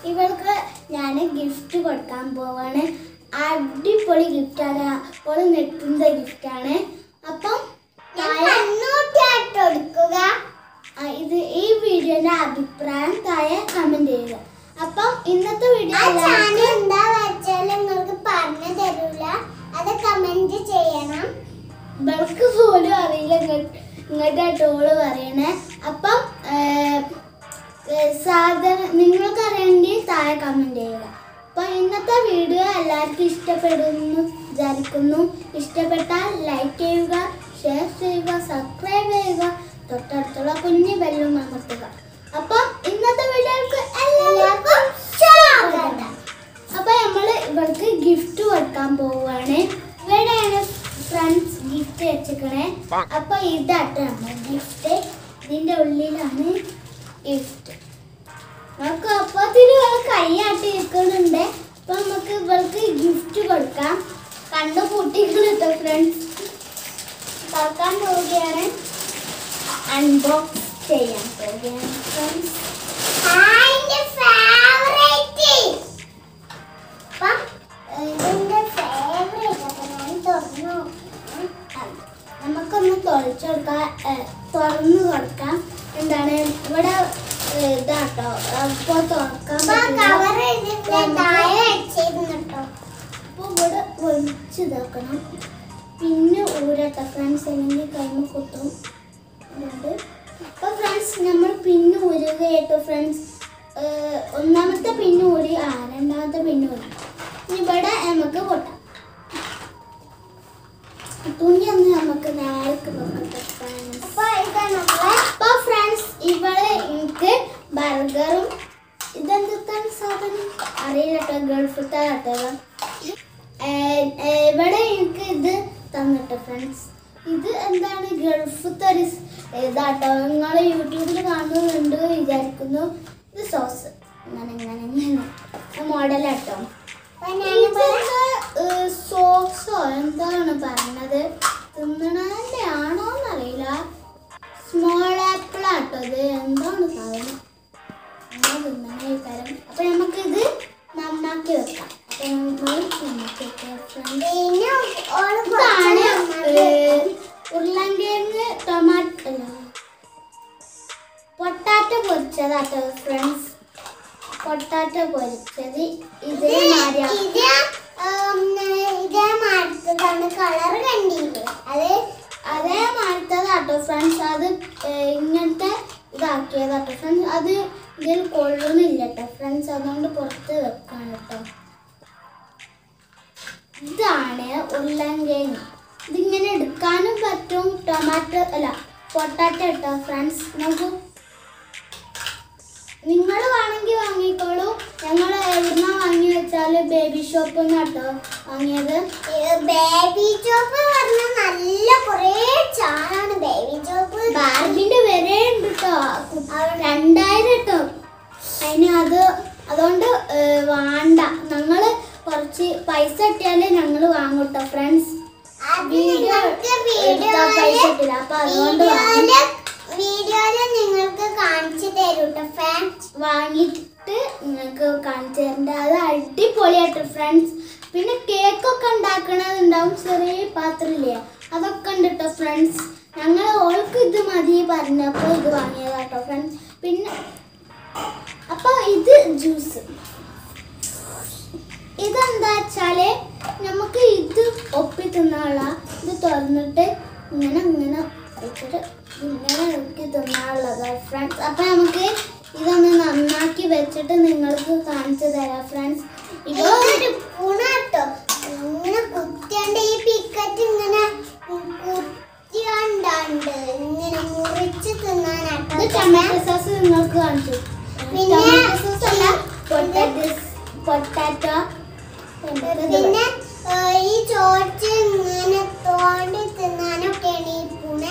ഇവൾക്ക് ഞാൻ ഗിഫ്റ്റ് കൊടുക്കാൻ പോവാണ് അടിപൊളി ഗിഫ്റ്റാണ് അപ്പോൾ നെറ്റുന്ന ഗിഫ്റ്റാണ് അപ്പം കൊടുക്കുക ഇത് ഈ വീഡിയോയുടെ അഭിപ്രായം താഴെ കമന്റ് ചെയ്യുക അപ്പം ഇന്നത്തെ വീഡിയോ എന്താ വെച്ചാൽ നിങ്ങൾക്ക് പറഞ്ഞു തരൂല അത് കമന്റ് ചെയ്യണം ഇവൾക്ക് പോലും അറിയില്ല ഇങ്ങോട്ട് ടോള് പറയണേ അപ്പം ഏർ, ഏർ, സാധനം നിങ്ങൾക്ക് അറിയണമെങ്കിൽ താഴെ കമന്റ് ചെയ്യുക അപ്പൊ ഇന്നത്തെ വീഡിയോ എല്ലാവർക്കും ഇഷ്ടപ്പെടുന്നു വിചാരിക്കുന്നു ഇഷ്ടപ്പെട്ടാൽ ലൈക്ക് ചെയ്യുക ഷെയർ ചെയ്യുക സബ്സ്ക്രൈബ് ചെയ്യുക തൊട്ടടുത്തുള്ള കുഞ്ഞു ബെല്ലും അമർത്തുക അപ്പം ഇന്നത്തെ വീഡിയോക്ക് എല്ലാവർക്കും സ്വാഗതം അപ്പൊ നമ്മള് ഇവർക്ക് ഗിഫ്റ്റ് കൊടുക്കാൻ പോവാണ് ഇവിടെയാണ് ഫ്രണ്ട്സ് ഗിഫ്റ്റ് വെച്ചിക്കണേ അപ്പൊ ഇതാട്ടോ നമ്മൾ ഗിഫ്റ്റ് ഇതിന്റെ ഉള്ളിലാണ് ഗിഫ്റ്റ് നമുക്ക് അപ്പത്തിന് കൈയാട്ടി ഇരിക്കുന്നുണ്ട് അപ്പൊ നമുക്ക് ഇവർക്ക് ഗിഫ്റ്റ് കൊടുക്കാം കണ്ടു പൂട്ടിക്കിട്ടോ ഫ്രണ്ട്സ് തുറക്കാൻ പോവുകയാണ് അൺബോക്സ് ചെയ്യാൻ പോവുകയാണ് ഫ്രണ്ട്സ് നമുക്കൊന്ന് തുറച്ചു കൊടുക്കാം ഏഹ്, തുറന്നു കൊടുക്കാം എന്താണ് ഇവിടെ ഏഹ്, ഇതാട്ടോ അപ്പൊ തുറക്കാൻ അപ്പൊ ഇവിടെ ഒളിച്ച് ഇതാക്കണം പിന്നെ ഊരട്ടോ ഫ്രണ്ട്സ് അല്ലെങ്കിൽ കൈമ കുത്തും അതുകൊണ്ട് അപ്പൊ ഫ്രണ്ട്സ് നമ്മൾ പിന്നെ ഊരുക കേട്ടോ ഫ്രണ്ട്സ് ഒന്നാമത്തെ പിന്നെ ഊരി ആ രണ്ടാമത്തെ പിന്നെ ഊരി ഇനി ഇവിടെ നമുക്ക് പൊട്ടാം തുണി ഒന്ന് നമുക്ക് നേർക്ക് വെക്കട്ടെ ഫ്രണ്ട്സ് അപ്പൊ ഫ്രണ്ട്സ് ഇവിടെ എനിക്ക് ബർഗറും ഇതെന്താണ് സാധനം അറിയില്ല കേട്ടോ ഗൾഫിലത്തെ കേട്ടോ ഇവിടെ എനിക്ക് ഇത് തന്നിട്ട് ഫ്രണ്ട്സ് ഇത് എന്താണ് ഗൾഫിലത്തെ ഒരു സ് ഇതാട്ടോ നിങ്ങൾ യൂട്യൂബിൽ കാണുന്നുണ്ട് വിചാരിക്കുന്നു ഇത് സോസ് ഇങ്ങനെ ഇങ്ങനെ ഇങ്ങനെ മോഡലാട്ടോ സോക്സോ എന്താണ് പറഞ്ഞത് തിന്നണതിന്റെ ആണോ എന്നറിയില്ല സ്മോൾ ആപ്പിൾ ആട്ടോ ഇത് എന്താണ് സാധനം എന്താ തിന്നണേ തരം അപ്പൊ നമുക്ക് ഇത് നന്നാക്കി വെക്കാം അപ്പൊ നമ്മൾ നന്നാക്കി വെക്കാം friends. ഇതാണ് ഏർ, ഉരുളൻകിഴങ്ങ് ടൊമാറ്റോ അല്ല പൊട്ടാറ്റോ പൊരിച്ചതാട്ടോ ഫ്രണ്ട്സ് പൊട്ടാറ്റോ പൊരിച്ചത് ഇതേ കളർ കണ്ടില്ലേ അത് അതേ മാറ്റതാട്ടോ ഫ്രണ്ട്സ് അത് ഏർ, ഇങ്ങനത്തെ ഇതാക്കിയതാട്ടോ ഫ്രണ്ട്സ് അത് ഇതിൽ കൊള്ളുന്നില്ല കേട്ടോ ഫ്രണ്ട്സ് അതുകൊണ്ട് പുറത്ത് വെക്കാം കേട്ടോ ഇതാണ് ഉരുളൻകിഴങ്ങ് ഇതിങ്ങനെ എടുക്കാനും പറ്റും ടൊമാറ്റോ അല്ല പൊട്ടാറ്റോ ഇട്ടോ ഫ്രണ്ട്സ് നമുക്ക് നിങ്ങൾ വേണമെങ്കിൽ വാങ്ങിക്കോളൂ ഞങ്ങൾ എവിടുന്ന വാങ്ങി വെച്ചാൽ ബേബി ഷോപ്പിൽ നിന്നാട്ടോ വാങ്ങിയത് ബേബി ഷോപ്പ് പറഞ്ഞ നല്ല കുറേ ചാനാണ് ബേബി ഷോപ്പ് ബാർബിന്റെ വരെ ഉണ്ട് കേട്ടോ രണ്ടായിരം കേട്ടോ അതിന് അത് അതുകൊണ്ട് ഏർ, വേണ്ട ഞങ്ങൾ കുറച്ച് പൈസ കിട്ടിയാലേ ഞങ്ങൾ വാങ്ങും കേട്ടോ ഫ്രണ്ട്സ് വീഡിയോ എടുത്താ പൈസ കിട്ടില്ല അപ്പൊ അതുകൊണ്ട് വാങ്ങും. വീഡിയോയില് നിങ്ങൾക്ക് കാണിച്ചു തരൂട്ടോ ഫാൻസ് വാങ്ങിയിട്ട് നിങ്ങൾക്ക് കാണിച്ചു തരണ്ട അത് അടിപൊളിയായിട്ട് ഫ്രണ്ട്സ് പിന്നെ കേക്കൊക്കെ ഉണ്ടാക്കണതുണ്ടാവും ചെറിയ പാത്രമില്ലേ അതൊക്കെ ഉണ്ട് കേട്ടോ ഫ്രണ്ട്സ് ഞങ്ങൾ ഓൾക്ക് ഇത് മതി പറഞ്ഞപ്പോൾ ഇത് വാങ്ങിയതാട്ടോ ഫ്രണ്ട്സ് പിന്നെ അപ്പോൾ ഇത് ജ്യൂസ് ഇതെന്താ വെച്ചാല് നമുക്ക് ഇത് ഒപ്പി തിന്നാനുള്ള ഇത് തുറന്നിട്ട് ഇങ്ങനെ ഇങ്ങനെ വെച്ചിട്ട് ഇങ്ങനെ നോക്കി തിന്നാനുള്ളത് ഫ്രണ്ട്സ് അപ്പൊ നമുക്ക് ഇതൊന്ന് നന്നാക്കി വെച്ചിട്ട് നിങ്ങൾക്ക് കാണിച്ചു തരാം ഫ്രണ്ട്സ് ഇപ്പൊ ഇതൊരു ഗുണാട്ടോ ഇങ്ങനെ കുത്തിയാണ്ട് ഈ പിക്കറ്റ് ഇങ്ങനെ കുത്തിയാണ്ടാണ്ട് ഇങ്ങനെ മുറിച്ച് തിന്നാനാട്ടോ ഇത് ടൊമാറ്റോ സോസ് നിങ്ങൾക്ക് കാണിച്ചു പിന്നെ ടൊമാറ്റോ സോസ് അല്ല പൊട്ടാറ്റോ പൊട്ടാറ്റോ പിന്നെ ഏ, ഈ ചോർച്ച് ഇങ്ങനെ തോണ്ടി തിന്നാനൊക്കെയാണ് ഈ പൂണ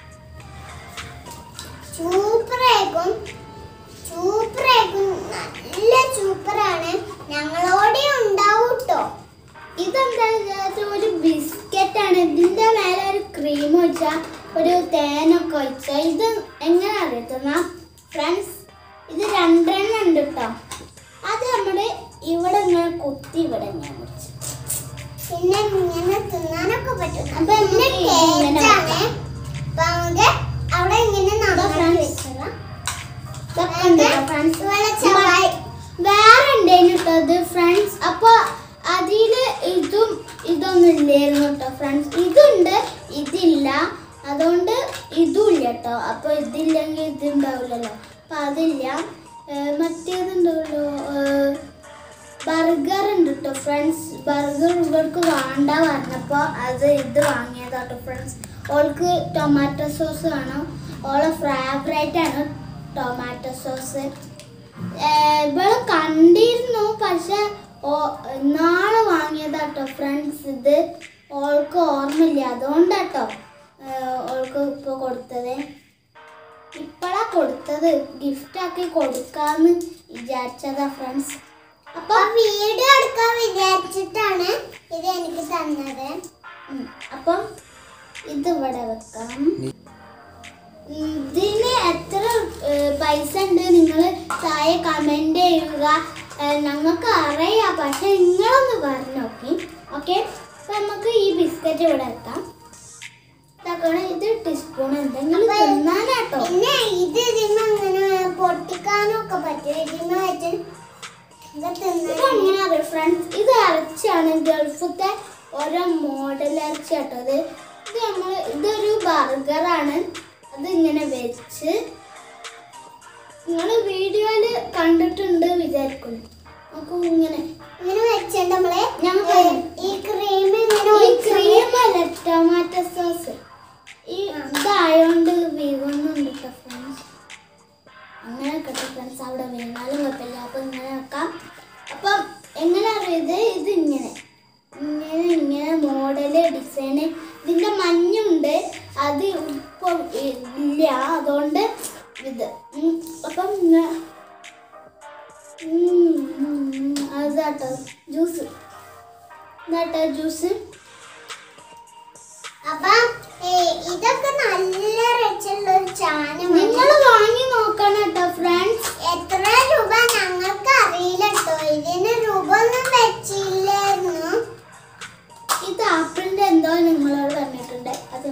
സൂപ്പറായിരിക്കും സൂപ്പറായിരിക്കും നല്ല സൂപ്പറാണ് ഞങ്ങളോടെ ഉണ്ടാവും കേട്ടോ ഇതെന്താ വിചാരിച്ച ഒരു ബിസ്ക്കറ്റ് ആണ് ഇതിന്റെ മേലെ ഒരു ക്രീം ഒഴിച്ച ഒരു തേനൊക്കെ ഒഴിച്ച ഇത് എങ്ങനെ അറിയത്തുന്ന ഫ്രണ്ട്സ് ഇത് രണ്ടെണ്ണം ഉണ്ട് കേട്ടോ അത് പറ്റും അപ്പൊ നമുക്ക് ഇങ്ങനെ കേറ്റാണ് അപ്പൊ നമുക്ക് അവിടെ ഇങ്ങനെ നന്നാക്കി friends. വെച്ചോളാം. ഇതൊക്കെ ഉണ്ട് കേട്ടോ friends. ഇതുപോലെ ചവായി വേറെ ഉണ്ടായിരുന്നു ഫ്രണ്ട്സ് അപ്പൊ അതില് ഇതും ഇതൊന്നും ഇല്ലായിരുന്നു കേട്ടോ ഫ്രണ്ട്സ് ഇതുണ്ട് ഇതില്ല അതുകൊണ്ട് ഇതും ഇല്ല കേട്ടോ അപ്പൊ ഇതില്ലെങ്കിൽ ഇതുണ്ടാവില്ലല്ലോ അപ്പൊ അതില്ല ഏർ മറ്റേതുണ്ടല്ലോ ബർഗർ ഉണ്ട് കേട്ടോ ഫ്രണ്ട്സ് ബർഗർ ഇവർക്ക് വേണ്ട പറഞ്ഞപ്പോൾ അത് ഇത് വാങ്ങിയതാട്ടോ ഫ്രണ്ട്സ് ഓൾക്ക് ടൊമാറ്റോ സോസ് വേണം ഓളെ ഫേവറേറ്റ് ആണ് ടൊമാറ്റോ സോസ് ഇവള് കണ്ടിരുന്നു പക്ഷെ ഓ- നാളെ വാങ്ങിയതാട്ടോ ഫ്രണ്ട്സ് ഇത് ഓൾക്ക് ഓർമ്മയില്ല അതുകൊണ്ടാട്ടോ ഏർ ഓൾക്ക് ഇപ്പൊ കൊടുത്തത് ഇപ്പഴാ കൊടുത്തത് ഗിഫ്റ്റ് ആക്കി കൊടുക്കാന്ന് വിചാരിച്ചതാ ഫ്രണ്ട്സ് അപ്പൊ വീഡിയോ എടുക്കാൻ വിചാരിച്ചിട്ടാണ് ഇത് എനിക്ക് തന്നത് ഉം. അപ്പം ഇത് ഇവിടെ വെക്കാം ഇതിന് എത്ര ഏർ, പൈസ ഉണ്ട് നിങ്ങൾ താഴെ കമന്റ് ചെയ്യുക ഏർ, ഞങ്ങൾക്ക് അറിയാം പക്ഷെ നിങ്ങളൊന്ന് പറഞ്ഞു നോക്കി ഓക്കെ അപ്പൊ നമുക്ക് ഈ ബിസ്ക്കറ്റ് ഇവിടെ വെക്കാം ഇതാക്കണം ഇത് ടീസ്പൂൺ എന്തെങ്കിലും അപ്പൊ തിന്നാനാട്ടോ പിന്നെ ഇത് ഇതിന് അങ്ങനെ പൊട്ടിക്കാനും ഒക്കെ പറ്റും ഇതിന് വെച്ച് ഇത് ഇത് തിന്നാൻ എങ്ങനെ അറിയാം ഫ്രണ്ട്സ് ഇത് ഇറച്ചിയാണ് ഗൾഫത്തെ ഓരോ മോഡൽ ഇറച്ചി കേട്ടോ ഇത് ഇത് നമ്മൾ ഇതൊരു ബർഗറാണ് അത് ഇങ്ങനെ വെച്ച് നിങ്ങൾ വീഡിയോയിൽ കണ്ടിട്ടുണ്ട് വിചാരിക്കുന്നു നമുക്ക് ഇങ്ങനെ ഇങ്ങനെ വെച്ചിട്ട് നമ്മള് ഞങ്ങൾ ഏ, ഈ ക്രീം ഇങ്ങനെ ഈ ഒഴിച്ച് ക്രീം അല്ല ടൊമാറ്റോ സോസ് ഈ ഇതായോണ്ട് വീഴുന്നുണ്ട് കേട്ടോ ഫ്രണ്ട്സ് അങ്ങനെ കേട്ടോ ഫ്രണ്ട്സ് അവിടെ വീണാലും കുഴപ്പമില്ല അപ്പൊ ഇങ്ങനെ വെക്കാം അപ്പം എങ്ങനെ അറിയത് ഇത് ഇങ്ങനെ ഇങ്ങനെ ഇങ്ങനെ മോഡല് ഡിസൈന് ഇതിന്റെ മഞ്ഞുണ്ട് അത് ഇപ്പൊ ഇല്ല അതുകൊണ്ട് ഇത് ഉം, അപ്പം ഇങ്ങനെ ഉം, ഉം, ഉം, അതാട്ടോ ജ്യൂസ് ഇതാട്ടോ ജ്യൂസ് അപ്പൊ ഏ, ഇതൊക്കെ നല്ല രക്ഷയുള്ള ഒരു ചാനലാണ് നിങ്ങൾ വാങ്ങി നോക്കണം കേട്ടോ ഫ്രണ്ട്സ് എത്ര രൂപ ഞങ്ങൾക്ക് അറിയില്ല കേട്ടോ ഇതിന് രൂപ ഒന്നും വെച്ചില്ലായിരുന്നു ഇത് ആപ്പിളിന്റെ എന്തോ നിങ്ങളോട് പറഞ്ഞിട്ടുണ്ട് അത്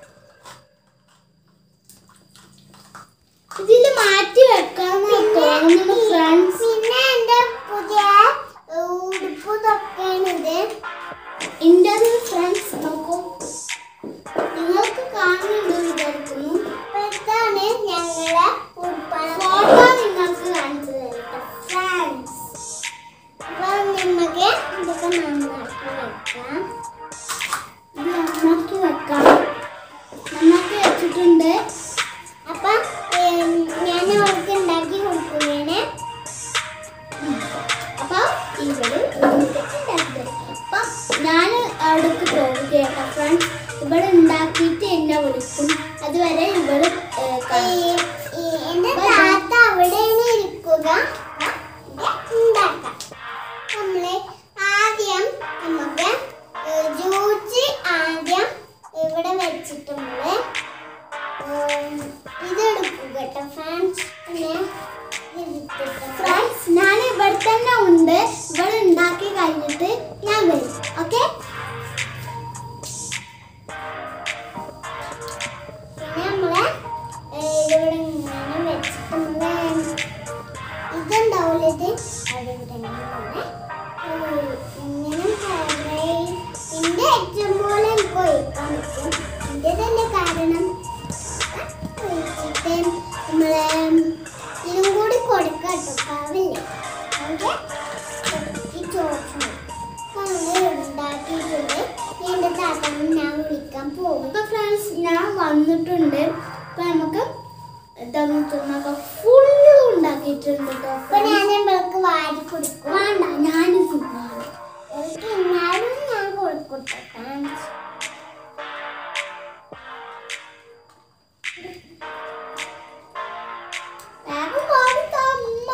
ഇതില് മാറ്റി വെക്കാന്ന് തോന്നുന്നു ഫ്രണ്ട്സ് പിന്നെ എന്റെ പുതിയ ഏ, ഉടുപ്പ് തൊക്കെയാണിത് ഇന്റത് ഫ്രണ്ട്സ് നോക്കൂ നിങ്ങൾക്ക് കാണുന്നുണ്ട് വിചാരിക്കുന്നു അപ്പൊ ഇതാണ് ഞങ്ങളെ ഉടുപ്പാണ് ഫോട്ടോ നിങ്ങൾക്ക് കാണിച്ചു തരട്ടെ ഫ്രണ്ട്സ് അപ്പൊ നമുക്ക് ഇതൊക്കെ നന്നാക്കി വെക്കാം ഇത് നന്നാക്കി വെക്കാം നന്നാക്കി വെച്ചിട്ടുണ്ട് അപ്പൊ ഏ, ഞാൻ അവർക്ക് ഉണ്ടാക്കി കൊടുക്കുകയാണ് അപ്പൊ ഇവള് ഉണ്ടാക്കിയത് അപ്പൊ ഞാൻ അവിടേക്ക് പോവുകയാണ് ഫ്രണ്ട്സ് ഇവിടെ ഉണ്ടാക്കിയിട്ട് എന്നെ വിളിക്കും അതുവരെ ഇവള് ഏർ, ഈ- ക- ഈ എന്റെ താത്ത അവിടെയാണ് ഇരിക്കുക ഇത് ഉണ്ടാക്കാം നമ്മള് ആദ്യം നമുക്ക് ജ്യൂസ് ആദ്യം ഇവിടെ വെച്ചിട്ട് നമ്മള് ഉം, ഇത് എടുക്കുക കേട്ടോ ഫ്രണ്ട്സ് പിന്നെ ഇതിട്ടിട്ട് ഫ്രണ്ട്സ് ഞാൻ ഇവിടെ തന്നെ ഉണ്ട് ഇവിടെ ഉണ്ടാക്കി കഴിഞ്ഞിട്ട് ഞാൻ വരും ഓക്കെ പിന്നെ നമ്മള് ഏ, ഇതിവിടെ ഇങ്ങനെ വെച്ചിട്ട് നമ്മള് ഇതുണ്ടാവില്ല ഇത് അതിവിടെ ഇങ്ങനെ ഏ, ഇങ്ങനെ കയറി എന്റെ ഏറ്റവും പോലെ എനിക്ക് ഒഴിക്കാൻ പറ്റും എന്റെ തന്നെ കാരണം ഒഴിച്ചിട്ട് നമ്മള് ഇതും കൂടി കൊടുക്കാം കേട്ടോ പാവില്ലേ ഓക്കെ ഈ ചോദിച്ചു നമ്മള് ഉണ്ടാക്കിയിട്ടുണ്ട് എന്റെ താത്താനെ ഞാൻ വിളിക്കാൻ പോകും അപ്പൊ ഫ്രണ്ട്സ് ഞാൻ വന്നിട്ടുണ്ട് അപ്പൊ നമുക്ക് ഇതൊന്ന് തിന്നൊക്കെ ഫുള്ള് ഉണ്ടാക്കിയിട്ടുണ്ട് കേട്ടോ അപ്പൊ ഞാൻ ഇവൾക്ക് വാരി കൊടുക്കും വേണ്ട ഞാൻ തിന്നാണ് എനിക്ക് ഇന്നാലും ഞാൻ കൊടുക്കട്ടെ താങ്ക്സ് വേഗം കൊടുത്തോ അമ്മ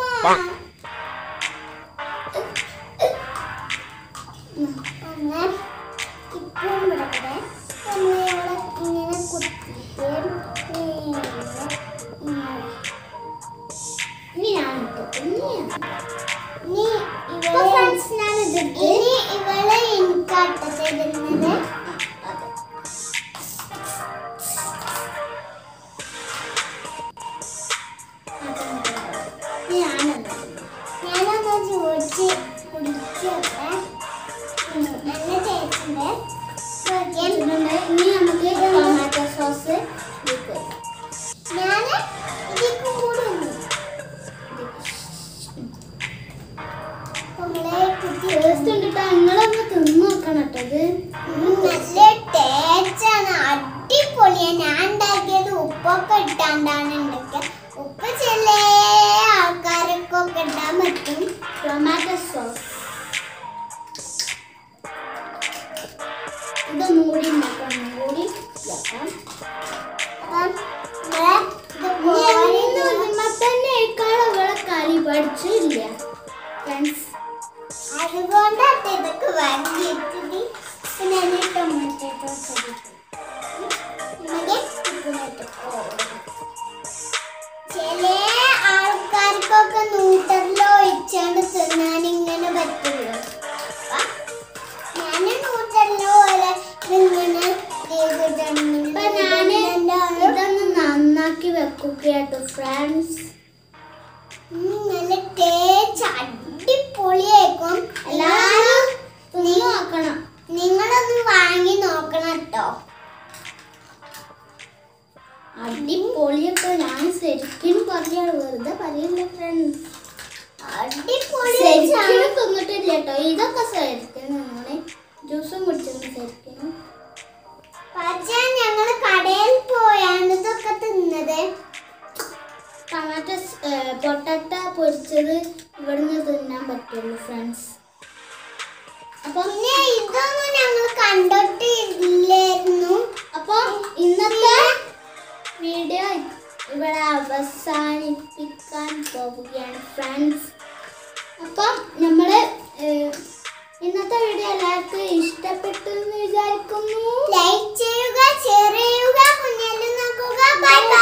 അങ്ങനെ ഇപ്പം ഇവിടെ നമ്മളിവിടെ ഇങ്ങനെ കുത്തിയിട്ട് ഇങ്ങനെ ഇങ്ങനെ. ഇനി ഞാൻ ഇട്ടു ഇനി ഞാൻ ഇനി അപ്പൊ ഇവളെ ഫ്രണ്ട്സ് ഞാൻ ഇതിട്ട് ഇനി ഇവളെ എനിക്കാട്ട തരുന്നത് ഇല്ലാണ്ടാണ് ഉണ്ടാക്കുക ഉപ്പ് ചില ആൾക്കാർക്കൊക്കെ ഇടാൻ പറ്റും ടൊമാറ്റോ സോസ് ഇത് മൂടി ഉണ്ടാക്കണം മൂടി വെക്കാം അപ്പം നമ്മള് ഇത് എന്ന് കോരി പറയുമ്പോ തന്നെ ഇക്കാളെ ഇവിടെ കളി പഠിച്ചില്ല ഫ്രണ്ട്സ് അതുകൊണ്ടാണ് ഇതൊക്കെ വാങ്ങിയിട്ടത് പിന്നെ അതിന് ടൊമാറ്റോ സോസ് നമുക്ക് ഉപ്പിലിട്ട് കോരി. ചില ആൾക്കാർക്കൊക്കെ നൂറ്ററിലോ ഒഴിച്ചാണ്ട് തിന്നാൻ ഇങ്ങനെ പറ്റുള്ളൂ ഞാൻ നൂറ്ററിലോ പോലെ ഇങ്ങനെ അപ്പൊ ഞാന് ഇതൊന്ന് നന്നാക്കി വെക്കുകയാട്ടോ ഫ്രണ്ട്സ് നല്ല ടേസ്റ്റ് അടിപൊളിയായിരിക്കും എല്ലാവരും തിന്നു നോക്കണം നിങ്ങളൊന്ന് വാങ്ങി നോക്കണം കേട്ടോ അടിപൊളിയൊക്കെ ഞാൻ ശരിക്കും പറയാണ് വെറുതെ പറയില്ല ഫ്രണ്ട്സ് അടിപൊളി ശരിക്കും തിന്നിട്ടില്ല കേട്ടോ ഇതൊക്കെ ശരിക്കും നമ്മള് ജ്യൂസും കുടിച്ചിരുന്നു ശരിക്കും പക്ഷേ ഞങ്ങള് കടയിൽ പോയാണ് ഇതൊക്കെ തിന്നത് ടൊമാറ്റോ പൊട്ടറ്റ പൊരിച്ചത് ഇവിടുന്ന് തിന്നാൻ പറ്റുള്ളൂ ഫ്രണ്ട്സ് അപ്പം പിന്നെ ഇതൊന്നും ഞങ്ങൾ കണ്ടിട്ടില്ലായിരുന്നു അപ്പം ഇന്നത്തെ വീഡിയോ ഇവിടെ അവസാനിപ്പിക്കാൻ പോവുകയാണ് ഫ്രണ്ട്സ് അപ്പം നമ്മൾ ഇന്നത്തെ വീഡിയോ എല്ലാവർക്കും ഇഷ്ടപ്പെട്ടു എന്ന് വിചാരിക്കുന്നു ലൈക്ക് ചെയ്യുക ഷെയർ ചെയ്യുക കുഞ്ഞാലും നോക്കുക ബൈ ബൈ